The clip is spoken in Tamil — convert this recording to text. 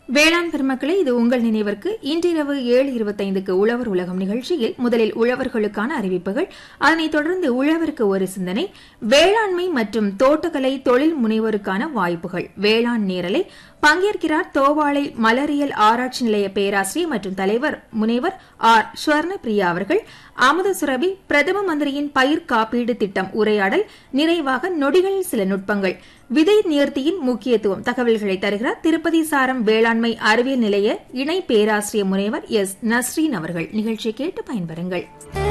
வேளாண் பெருமக்களே இது உங்கள் நினைவிற்கு இன்றிரவு ஏழு இருபத்தைந்துக்கு உழவர் உலகம் நிகழ்ச்சியில் முதலில் உழவர்களுக்கான அறிவிப்புகள் அதனைத் தொடர்ந்து உழவருக்கு ஒரு சிந்தனை வேளாண்மை மற்றும் தோட்டக்கலை தொழில் முனைவோருக்கான வாய்ப்புகள் வேளாண் நேரலை பங்கேற்கிறார் தோவாளை மலரியல் ஆராய்ச்சி நிலைய பேராசிரியர் மற்றும் தலைவர் முனைவர் ஆர் ஸ்வர்ணபிரியா அவர்கள் அமுத சுரபி பிரதம மந்திரியின் பயிர் காப்பீடு திட்டம் உரையாடல் நிறைவாக நொடிகளில் சில நுட்பங்கள் விதை நேர்த்தியின் முக்கியத்துவம் தகவல்களை தருகிறார் திருப்பதி சாரம் வேளாண்மை அறிவியல் நிலைய இணை பேராசிரியர் முனைவர் எஸ் நஸ்ரீன் அவர்கள் நிகழ்ச்சியை கேட்டு பயன்பெறுங்கள்